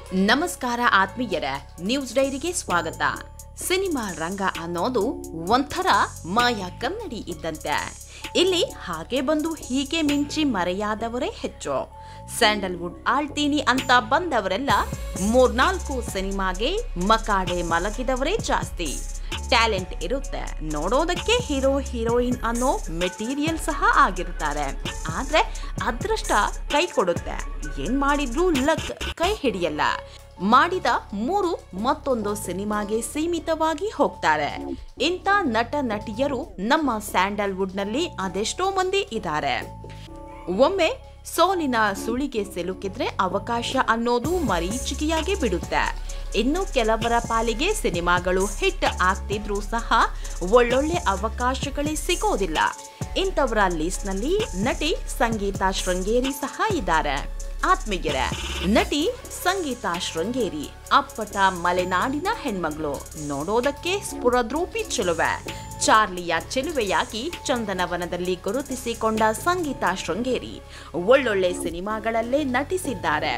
ನಮಸ್ಕಾರ ಆತ್ಮೀಯರ ನ್ಯೂಸ್ ಡೈರಿಗೆ ಸ್ವಾಗತ ಸಿನಿಮಾ ರಂಗ ಅನ್ನೋದು ಒಂಥರ ಮಾಯಾ ಕನ್ನಡಿ ಇದ್ದಂತೆ ಇಲ್ಲಿ ಹಾಗೆ ಬಂದು ಹೀಗೆ ಮಿಂಚಿ ಮರೆಯಾದವರೇ ಹೆಚ್ಚು ಸ್ಯಾಂಡಲ್ವುಡ್ ಆಳ್ತೀನಿ ಅಂತ ಬಂದವರೆಲ್ಲ ಮೂರ್ನಾಲ್ಕು ಸಿನಿಮಾಗೆ ಮಕಾಡೆ ಮಲಗಿದವರೇ ಜಾಸ್ತಿ ಟ್ಯಾಲೆಂಟ್ ಇರುತ್ತೆ ನೋಡೋದಕ್ಕೆ ಹೀರೋ ಹೀರೋಯಿನ್ ಅನ್ನೋ ಮೆಟೀರಿಯಲ್ ಸಹ ಆಗಿರ್ತಾರೆ ಆದ್ರೆ ಅದೃಷ್ಟ ಕೈ ಕೊಡುತ್ತೆ ಏನ್ ಮಾಡಿದ್ರೂ ಲಕ್ ಕೈ ಹಿಡಿಯಲ್ಲ ಮಾಡಿದ ಮೂರು ಮತ್ತೊಂದು ಸಿನಿಮಾಗೆ ಸೀಮಿತವಾಗಿ ಹೋಗ್ತಾರೆ ಇಂಥ ನಟ ನಟಿಯರು ನಮ್ಮ ಸ್ಯಾಂಡಲ್ವುಡ್ನಲ್ಲಿ ಅದೆಷ್ಟೋ ಮಂದಿ ಇದ್ದಾರೆ ಒಮ್ಮೆ ಸೋಲಿನ ಸುಳಿಗೆ ಸಿಲುಕಿದ್ರೆ ಅವಕಾಶ ಅನ್ನೋದು ಮರೀಚಿಕೆಯಾಗಿ ಬಿಡುತ್ತೆ ಇನ್ನು ಕೆಲವರ ಪಾಲಿಗೆ ಸಿನಿಮಾಗಳು ಹಿಟ್ ಆಗ್ತಿದ್ರೂ ಸಹ ಒಳ್ಳೊಳ್ಳೆ ಅವಕಾಶಗಳೇ ಸಿಗೋದಿಲ್ಲ ಇಂಥವರ ಲಿಸ್ಟ್ನಲ್ಲಿ ನಟಿ ಸಂಗೀತ ಶೃಂಗೇರಿ ಸಹ ಇದ್ದಾರೆ ಆತ್ಮೀಯರ ನಟಿ ಸಂಗೀತ ಶೃಂಗೇರಿ ಅಪ್ಪಟ ಮಲೆನಾಡಿನ ಹೆಣ್ಮಗಳು ನೋಡೋದಕ್ಕೆ ಸ್ಫುರದ್ರೂಪಿ ಚೆಲುವೆ ಚಾರ್ಲಿಯ ಚೆಲುವೆಯಾಗಿ ಚಂದನವನದಲ್ಲಿ ಗುರುತಿಸಿಕೊಂಡ ಸಂಗೀತ ಶೃಂಗೇರಿ ಒಳ್ಳೊಳ್ಳೆ ಸಿನಿಮಾಗಳಲ್ಲೇ ನಟಿಸಿದ್ದಾರೆ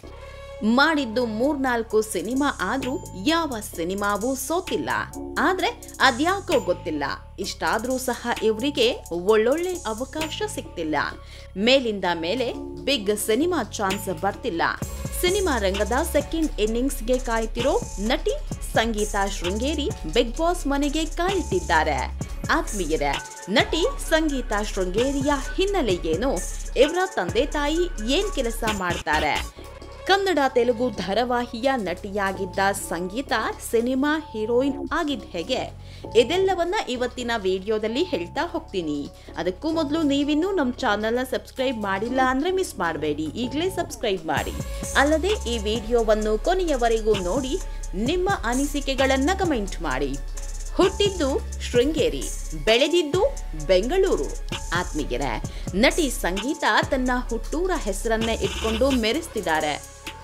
ಮಾಡಿದ್ದು ಮೂರ್ನಾಲ್ಕು ಸಿನಿಮಾ ಆದ್ರೂ ಯಾವ ಸಿನಿಮಾವೂ ಸೋತಿಲ್ಲ ಆದ್ರೆ ಅದ್ಯಾಕೋ ಗೊತ್ತಿಲ್ಲ ಇಷ್ಟಾದ್ರೂ ಸಹ ಇವರಿಗೆ ಒಳ್ಳೊಳ್ಳೆ ಅವಕಾಶ ಸಿಗ್ತಿಲ್ಲ ಮೇಲಿಂದ ಮೇಲೆ ಬಿಗ್ ಸಿನಿಮಾ ಚಾನ್ಸ್ ಬರ್ತಿಲ್ಲ ಸಿನಿಮಾ ರಂಗದ ಸೆಕೆಂಡ್ ಇನ್ನಿಂಗ್ಸ್ಗೆ ಕಾಯ್ತಿರೋ ನಟಿ ಸಂಗೀತ ಶೃಂಗೇರಿ ಬಿಗ್ ಬಾಸ್ ಮನೆಗೆ ಕಾಲಿಟ್ಟಿದ್ದಾರೆ ಆತ್ಮೀಯರ ನಟಿ ಸಂಗೀತ ಶೃಂಗೇರಿಯ ಹಿನ್ನೆಲೆ ಏನು ಇವರ ತಂದೆ ತಾಯಿ ಏನ್ ಕೆಲಸ ಮಾಡ್ತಾರೆ ಕನ್ನಡ ತೆಲುಗು ಧಾರಾವಾಹಿಯ ನಟಿಯಾಗಿದ್ದ ಸಂಗೀತ ಸಿನಿಮಾ ಹೀರೋಯಿನ್ ಆಗಿದ್ ಹೇಗೆ ಇದೆಲ್ಲವನ್ನ ಇವತ್ತಿನ ವಿಡಿಯೋದಲ್ಲಿ ಹೇಳ್ತಾ ಹೋಗ್ತೀನಿ ಅದಕ್ಕೂ ಮೊದಲು ನೀವಿನ್ನೂ ನಮ್ಮ ಚಾನಲ್ನ ಸಬ್ಸ್ಕ್ರೈಬ್ ಮಾಡಿಲ್ಲ ಅಂದ್ರೆ ಮಿಸ್ ಮಾಡಬೇಡಿ ಈಗಲೇ ಸಬ್ಸ್ಕ್ರೈಬ್ ಮಾಡಿ ಅಲ್ಲದೆ ಈ ವಿಡಿಯೋವನ್ನು ಕೊನೆಯವರೆಗೂ ನೋಡಿ ನಿಮ್ಮ ಅನಿಸಿಕೆಗಳನ್ನ ಕಮೆಂಟ್ ಮಾಡಿ ಹುಟ್ಟಿದ್ದು ಶೃಂಗೇರಿ ಬೆಳೆದಿದ್ದು ಬೆಂಗಳೂರು ಆತ್ಮೀಯರ ನಟಿ ಸಂಗೀತ ತನ್ನ ಹುಟ್ಟೂರ ಹೆಸರನ್ನೇ ಇಟ್ಕೊಂಡು ಮೆರೆಸ್ತಿದ್ದಾರೆ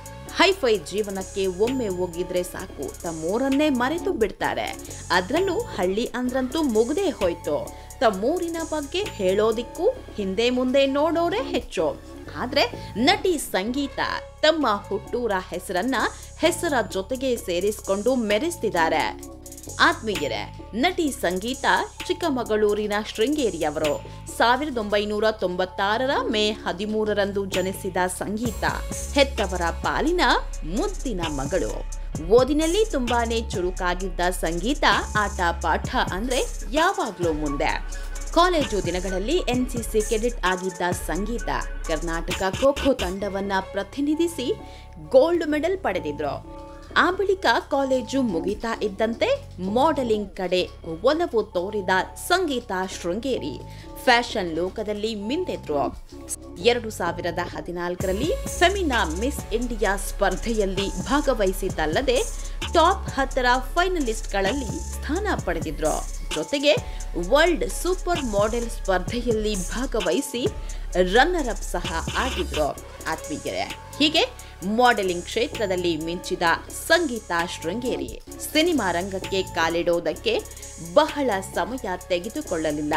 ಹೈಫೈ ಜೀವನಕ್ಕೆ ಒಮ್ಮೆ ಹೋಗಿದ್ರೆ ಸಾಕು ತಮ್ಮೂರನ್ನೇ ಮರೆತು ಬಿಡ್ತಾರೆ ಅದ್ರಲ್ಲೂ ಹಳ್ಳಿ ಅಂದ್ರಂತೂ ಮುಗ್ದೇ ಹೋಯ್ತು ತಮ್ಮೂರಿನ ಬಗ್ಗೆ ಹೇಳೋದಿಕ್ಕೂ ಹಿಂದೆ ಮುಂದೆ ನೋಡೋರೇ ಹೆಚ್ಚು ಆದ್ರೆ ನಟಿ ಸಂಗೀತ ತಮ್ಮ ಹುಟ್ಟೂರ ಹೆಸರನ್ನ ಹೆಸರ ಜೊತೆಗೆ ಸೇರಿಸಿಕೊಂಡು ಮೆರೆಸ್ತಿದ್ದಾರೆ ಆತ್ಮೀಯರೇ ನಟಿ ಸಂಗೀತ ಚಿಕ್ಕಮಗಳೂರಿನ ಶೃಂಗೇರಿಯವರು ಸಾವಿರದ ಒಂಬೈನೂರ ತೊಂಬತ್ತಾರರ ಮೇ ಹದಿಮೂರರಂದು ಜನಿಸಿದ ಸಂಗೀತ ಹೆತ್ತವರ ಪಾಲಿನ ಮುದ್ದಿನ ಮಗಳು ಓದಿನಲ್ಲಿ ತುಂಬಾನೇ ಚುರುಕಾಗಿದ್ದ ಸಂಗೀತ ಆಟ ಪಾಠ ಅಂದ್ರೆ ಯಾವಾಗ್ಲೂ ಮುಂದೆ ಕಾಲೇಜು ದಿನಗಳಲ್ಲಿ ಎನ್ಸಿಸಿ ಕೆಡೆಟ್ ಆಗಿದ್ದ ಸಂಗೀತ ಕರ್ನಾಟಕ ಖೋ ಖೋ ತಂಡವನ್ನ ಪ್ರತಿನಿಧಿಸಿ ಗೋಲ್ಡ್ ಮೆಡಲ್ ಪಡೆದಿದ್ರು ಆ ಬಳಿಕ ಕಾಲೇಜು ಮುಗಿತಾ ಇದ್ದಂತೆ ಮಾಡೆಲಿಂಗ್ ಕಡೆ ಒಲವು ತೋರಿದ ಸಂಗೀತ ಶೃಂಗೇರಿ ಫ್ಯಾಷನ್ ಲೋಕದಲ್ಲಿ ಮಿಂದೆದ್ರು ಎರಡು ಸಾವಿರದ ಹದಿನಾಲ್ಕರಲ್ಲಿ ಫೆಮಿನಾ ಮಿಸ್ ಇಂಡಿಯಾ ಸ್ಪರ್ಧೆಯಲ್ಲಿ ಭಾಗವಹಿಸಿದ್ದಲ್ಲದೆ ಟಾಪ್ ಹತ್ತರ ಫೈನಲಿಸ್ಟ್ಗಳಲ್ಲಿ ಸ್ಥಾನ ಪಡೆದಿದ್ರು ಜೊತೆಗೆ ವರ್ಲ್ಡ್ ಸೂಪರ್ ಮಾಡೆಲ್ ಸ್ಪರ್ಧೆಯಲ್ಲಿ ಭಾಗವಹಿಸಿ ರನ್ನರ್ ಅಪ್ ಸಹ ಆಗಿದ್ರು ಆತ್ಮೀಯರೇ ಹೀಗೆ ಮಾಡೆಲಿಂಗ್ ಕ್ಷೇತ್ರದಲ್ಲಿ ಮಿಂಚಿದ ಸಂಗೀತ ಶೃಂಗೇರಿ ಸಿನಿಮಾ ರಂಗಕ್ಕೆ ಕಾಲಿಡೋದಕ್ಕೆ ಬಹಳ ಸಮಯ ತೆಗೆದುಕೊಳ್ಳಲಿಲ್ಲ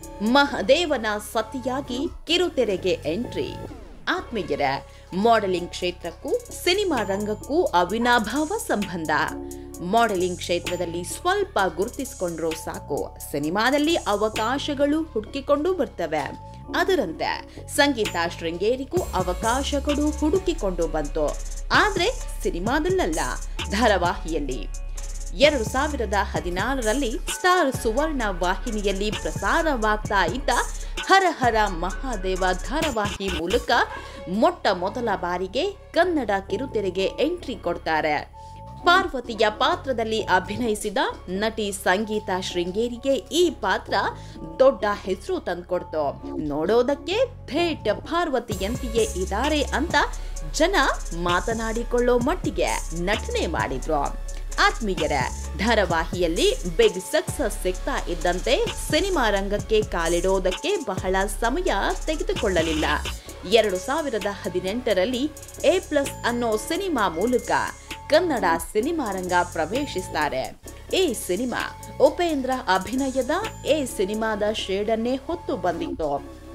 ಮಹದೇವನ ಸತಿಯಾಗಿ ಕಿರುತೆರೆಗೆ ಎಂಟ್ರಿ ಆತ್ಮೀಯರ ಮಾಡೆಲಿಂಗ್ ಕ್ಷೇತ್ರಕ್ಕೂ ಸಿನಿಮಾ ರಂಗಕ್ಕೂ ಅವಿನಾಭಾವ ಸಂಬಂಧ ಮಾಡೆಲಿಂಗ್ ಕ್ಷೇತ್ರದಲ್ಲಿ ಸ್ವಲ್ಪ ಗುರುತಿಸಿಕೊಂಡ್ರೂ ಸಾಕು ಸಿನಿಮಾದಲ್ಲಿ ಅವಕಾಶಗಳು ಹುಡುಕಿಕೊಂಡು ಬರ್ತವೆ ಅದರಂತೆ ಸಂಗೀತ ಶೃಂಗೇರಿಗೂ ಅವಕಾಶಗಳು ಹುಡುಕಿಕೊಂಡು ಬಂತು ಆದ್ರೆ ಸಿನಿಮಾದಲ್ಲಲ್ಲ ಧಾರಾವಾಹಿಯಲ್ಲಿ ಎರಡು ಸಾವಿರದ ಹದಿನಾರರಲ್ಲಿ ಸ್ಟಾರ್ ಸುವರ್ಣ ವಾಹಿನಿಯಲ್ಲಿ ಪ್ರಸಾರವಾಗ್ತಾ ಇದ್ದ ಹರ ಹರ ಮಹಾದೇವ ಧಾರಾವಾಹಿ ಮೂಲಕ ಮೊಟ್ಟ ಮೊದಲ ಬಾರಿಗೆ ಕನ್ನಡ ಕಿರುತೆರೆಗೆ ಎಂಟ್ರಿ ಕೊಡ್ತಾರೆ ಪಾರ್ವತಿಯ ಪಾತ್ರದಲ್ಲಿ ಅಭಿನಯಿಸಿದ ನಟಿ ಸಂಗೀತ ಶೃಂಗೇರಿಗೆ ಈ ಪಾತ್ರ ದೊಡ್ಡ ಹೆಸರು ತಂದ್ಕೊಡ್ತು ನೋಡೋದಕ್ಕೆ ಥೇಟ್ ಪಾರ್ವತಿಯಂತೆಯೇ ಇದ್ದಾರೆ ಅಂತ ಜನ ಮಾತನಾಡಿಕೊಳ್ಳೋ ಮಟ್ಟಿಗೆ ನಟನೆ ಮಾಡಿದ್ರು ಆತ್ಮೀಯರ ಧಾರಾವಾಹಿಯಲ್ಲಿ ಬಿಗ್ ಸಕ್ಸಸ್ ಸಿಗ್ತಾ ಇದ್ದಂತೆ ಸಿನಿಮಾ ರಂಗಕ್ಕೆ ಕಾಲಿಡೋದಕ್ಕೆ ಬಹಳ ಸಮಯ ತೆಗೆದುಕೊಳ್ಳಲಿಲ್ಲ ಎರಡು ಸಾವಿರದ ಹದಿನೆಂಟರಲ್ಲಿ ಎ ಪ್ಲಸ್ ಅನ್ನೋ ಸಿನಿಮಾ ಮೂಲಕ ಕನ್ನಡ ಸಿನಿಮಾ ರಂಗ ಪ್ರವೇಶಿಸ್ತಾರೆ ಈ ಸಿನಿಮಾ ಉಪೇಂದ್ರ ಅಭಿನಯದ ಎ ಸಿನಿಮಾದ ಶೇಡನ್ನೇ ಹೊತ್ತು ಬಂದಿತ್ತು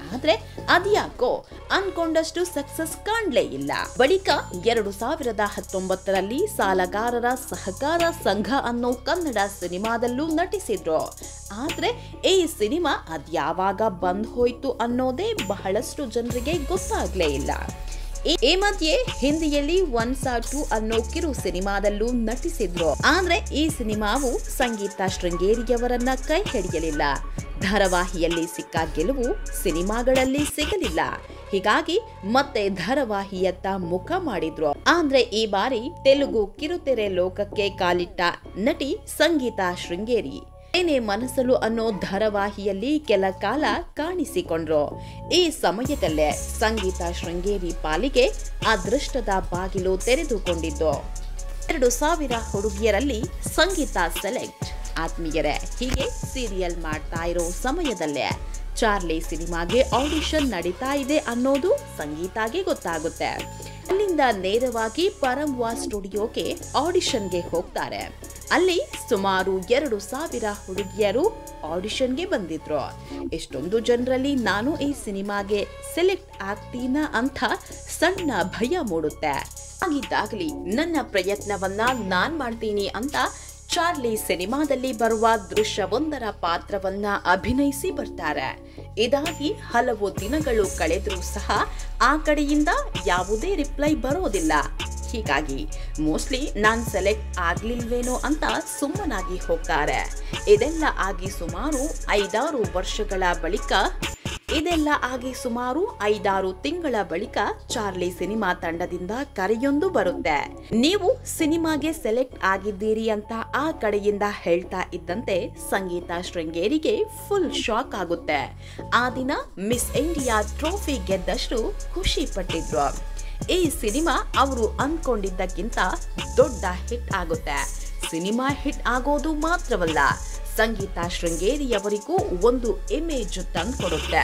ಆದ್ರೆ ಅದ್ಯಾಕೋ ಅನ್ಕೊಂಡಷ್ಟು ಸಕ್ಸಸ್ ಕಾಣ್ಲೇ ಇಲ್ಲ ಬಳಿಕ ಎರಡು ಸಾವಿರದ ಹತ್ತೊಂಬತ್ತರಲ್ಲಿ ಸಾಲಗಾರರ ಸಹಕಾರ ಸಂಘ ಅನ್ನೋ ಕನ್ನಡ ಸಿನಿಮಾದಲ್ಲೂ ನಟಿಸಿದ್ರು ಆದ್ರೆ ಈ ಸಿನಿಮಾ ಅದ್ಯಾವಾಗ ಬಂದ್ ಹೋಯ್ತು ಅನ್ನೋದೇ ಬಹಳಷ್ಟು ಜನರಿಗೆ ಗೊತ್ತಾಗ್ಲೇ ಇಲ್ಲ ಈ- ಈ ಮಧ್ಯೆ ಹಿಂದಿಯಲ್ಲಿ ಒನ್ ಸಾ ಟು ಅನ್ನೋ ಕಿರು ಸಿನಿಮಾದಲ್ಲೂ ನಟಿಸಿದ್ರು ಆದ್ರೆ ಈ ಸಿನಿಮಾವು ಸಂಗೀತ ಶೃಂಗೇರಿಯವರನ್ನ ಕೈ ಹಿಡಿಯಲಿಲ್ಲ ಧಾರಾವಾಹಿಯಲ್ಲಿ ಸಿಕ್ಕ ಗೆಲುವು ಸಿನಿಮಾಗಳಲ್ಲಿ ಸಿಗಲಿಲ್ಲ ಹೀಗಾಗಿ ಮತ್ತೆ ಧಾರಾವಾಹಿಯತ್ತ ಮುಖ ಮಾಡಿದ್ರು ಆದ್ರೆ ಈ ಬಾರಿ ತೆಲುಗು ಕಿರುತೆರೆ ಲೋಕಕ್ಕೆ ಕಾಲಿಟ್ಟ ನಟಿ ಸಂಗೀತ ಶೃಂಗೇರಿ ಏನೇ ಮನಸ್ಸಲು ಅನ್ನೋ ಧಾರಾವಾಹಿಯಲ್ಲಿ ಕೆಲ ಕಾಲ ಕಾಣಿಸಿಕೊಂಡ್ರು ಈ ಸಮಯದಲ್ಲೇ ಸಂಗೀತ ಶೃಂಗೇರಿ ಪಾಲಿಗೆ ಅದೃಷ್ಟದ ಬಾಗಿಲು ತೆರೆದುಕೊಂಡಿದ್ದು ಎರಡು ಸಾವಿರ ಹುಡುಗಿಯರಲ್ಲಿ ಸಂಗೀತ ಸೆಲೆಕ್ಟ್ ಆತ್ಮೀಯರೇ ಹೀಗೆ ಸೀರಿಯಲ್ ಮಾಡ್ತಾ ಇರೋ ಸಮಯದಲ್ಲೇ ಚಾರ್ಲಿ ಸಿನಿಮಾಗೆ ಆಡಿಷನ್ ನಡೀತಾ ಇದೆ ಅನ್ನೋದು ಸಂಗೀತಾಗೆ ಗೊತ್ತಾಗುತ್ತೆ ಅಲ್ಲಿಂದ ನೇರವಾಗಿ ಪರಂವಾ ಸ್ಟುಡಿಯೋಗೆ ಆಡಿಷನ್ಗೆ ಹೋಗ್ತಾರೆ ಅಲ್ಲಿ ಸುಮಾರು ಎರಡು ಸಾವಿರ ಹುಡುಗಿಯರು ಆಡಿಷನ್ಗೆ ಬಂದಿದ್ರು ಎಷ್ಟೊಂದು ಜನರಲ್ಲಿ ನಾನು ಈ ಸಿನಿಮಾಗೆ ಸೆಲೆಕ್ಟ್ ಆಗ್ತೀನ ಅಂತ ಸಣ್ಣ ಭಯ ಮೂಡುತ್ತೆ ಹಾಗಿದ್ದಾಗಲಿ ನನ್ನ ಪ್ರಯತ್ನವನ್ನ ನಾನ್ ಮಾಡ್ತೀನಿ ಅಂತ ಚಾರ್ಲಿ ಸಿನಿಮಾದಲ್ಲಿ ಬರುವ ದೃಶ್ಯವೊಂದರ ಪಾತ್ರವನ್ನ ಅಭಿನಯಿಸಿ ಬರ್ತಾರೆ ಇದಾಗಿ ಹಲವು ದಿನಗಳು ಕಳೆದರೂ ಸಹ ಆ ಕಡೆಯಿಂದ ಯಾವುದೇ ರಿಪ್ಲೈ ಬರೋದಿಲ್ಲ ಹೀಗಾಗಿ ಮೋಸ್ಟ್ಲಿ ನಾನ್ ಸೆಲೆಕ್ಟ್ ಆಗ್ಲಿಲ್ವೇನೋ ಅಂತ ಸುಮ್ಮನಾಗಿ ಹೋಗ್ತಾರೆ ಇದೆಲ್ಲ ಆಗಿ ಸುಮಾರು ಐದಾರು ವರ್ಷಗಳ ಬಳಿಕ ಇದೆಲ್ಲ ಆಗಿ ಸುಮಾರು ಐದಾರು ತಿಂಗಳ ಬಳಿಕ ಚಾರ್ಲಿ ಸಿನಿಮಾ ತಂಡದಿಂದ ಕರೆಯೊಂದು ಬರುತ್ತೆ ನೀವು ಸಿನಿಮಾಗೆ ಸೆಲೆಕ್ಟ್ ಆಗಿದ್ದೀರಿ ಅಂತ ಆ ಕಡೆಯಿಂದ ಹೇಳ್ತಾ ಇದ್ದಂತೆ ಸಂಗೀತ ಶೃಂಗೇರಿಗೆ ಫುಲ್ ಶಾಕ್ ಆಗುತ್ತೆ ಆ ದಿನ ಮಿಸ್ ಇಂಡಿಯಾ ಟ್ರೋಫಿ ಗೆದ್ದಷ್ಟು ಖುಷಿ ಪಟ್ಟಿದ್ರು ಈ ಸಿನಿಮಾ ಅವರು ಅನ್ಕೊಂಡಿದ್ದಕ್ಕಿಂತ ದೊಡ್ಡ ಹಿಟ್ ಆಗುತ್ತೆ ಸಿನಿಮಾ ಹಿಟ್ ಆಗೋದು ಮಾತ್ರವಲ್ಲ ಸಂಗೀತ ಶೃಂಗೇರಿಯವರಿಗೂ ಒಂದು ಇಮೇಜ್ ತಂದ್ಕೊಡುತ್ತೆ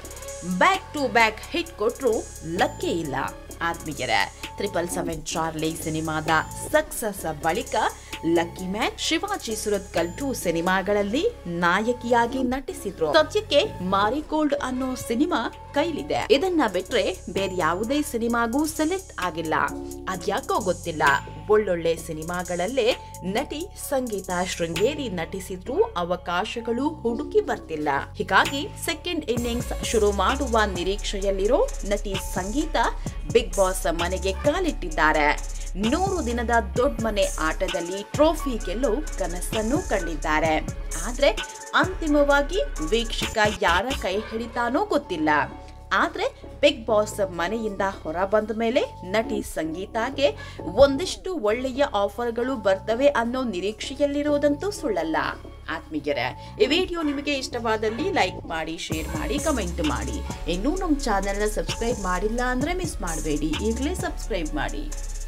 ಬ್ಯಾಕ್ ಟು ಬ್ಯಾಕ್ ಹಿಟ್ ಕೊಟ್ರು ಲಕ್ಕೇ ಇಲ್ಲ ಆತ್ಮೀಯರೇ ಟ್ರಿಪಲ್ ಸೆವೆನ್ ಚಾರ್ಲಿ ಸಿನಿಮಾದ ಸಕ್ಸಸ್ ಬಳಿಕ lucky man Shivaji Surathkal two ಸಿನಿಮಾಗಳಲ್ಲಿ ನಾಯಕಿಯಾಗಿ ನಟಿಸಿದ್ರು ಸದ್ಯಕ್ಕೆ ಮಾರಿಗೋಲ್ಡ್ ಅನ್ನೋ ಸಿನಿಮಾ ಕೈಲಿದೆ ಇದನ್ನ ಬಿಟ್ರೆ ಬೇರೆ ಯಾವುದೇ ಸಿನಿಮಾಗೂ ಸೆಲೆಕ್ಟ್ ಆಗಿಲ್ಲ ಅದ್ಯಾಕೋ ಗೊತ್ತಿಲ್ಲ ಒಳ್ಳೊಳ್ಳೆ ಸಿನಿಮಾಗಳಲ್ಲೇ ನಟಿ ಸಂಗೀತ ಶೃಂಗೇರಿ ನಟಿಸಿದ್ರೂ ಅವಕಾಶಗಳು ಹುಡುಕಿ ಬರ್ತಿಲ್ಲ ಹೀಗಾಗಿ ಸೆಕೆಂಡ್ ಇನ್ನಿಂಗ್ಸ್ ಶುರು ಮಾಡುವ ನಿರೀಕ್ಷೆಯಲ್ಲಿರೋ ನಟಿ ಸಂಗೀತ ಬಿಗ್ ಬಾಸ್ ಮನೆಗೆ ಕಾಲಿಟ್ಟಿದ್ದಾರೆ ನೂರು ದಿನದ ದೊಡ್ಡ ಮನೆ ಆಟದಲ್ಲಿ ಟ್ರೋಫಿ ಗೆಲ್ಲೋ ಕನಸನ್ನು ಕಂಡಿದ್ದಾರೆ ಆದ್ರೆ ಅಂತಿಮವಾಗಿ ವೀಕ್ಷಕ ಯಾರ ಕೈ ಹಿಡಿತಾನೋ ಗೊತ್ತಿಲ್ಲ ಆದ್ರೆ ಬಿಗ್ ಬಾಸ್ ಮನೆಯಿಂದ ಹೊರ ಬಂದ ಮೇಲೆ ನಟಿ ಸಂಗೀತಾಗೆ ಒಂದಿಷ್ಟು ಒಳ್ಳೆಯ ಆಫರ್ಗಳು ಬರ್ತವೆ ಅನ್ನೋ ನಿರೀಕ್ಷೆಯಲ್ಲಿರೋದಂತೂ ಸುಳ್ಳಲ್ಲ ಆತ್ಮೀಯರೇ ಈ ವಿಡಿಯೋ ನಿಮಗೆ ಇಷ್ಟವಾದಲ್ಲಿ ಲೈಕ್ ಮಾಡಿ ಶೇರ್ ಮಾಡಿ ಕಮೆಂಟ್ ಮಾಡಿ ಇನ್ನೂ ನಮ್ಮ ಚಾನೆಲ್ನ ಸಬ್ಸ್ಕ್ರೈಬ್ ಮಾಡಿಲ್ಲ ಅಂದ್ರೆ ಮಿಸ್ ಮಾಡಬೇಡಿ ಈಗಲೇ ಸಬ್ಸ್ಕ್ರೈಬ್ ಮಾಡಿ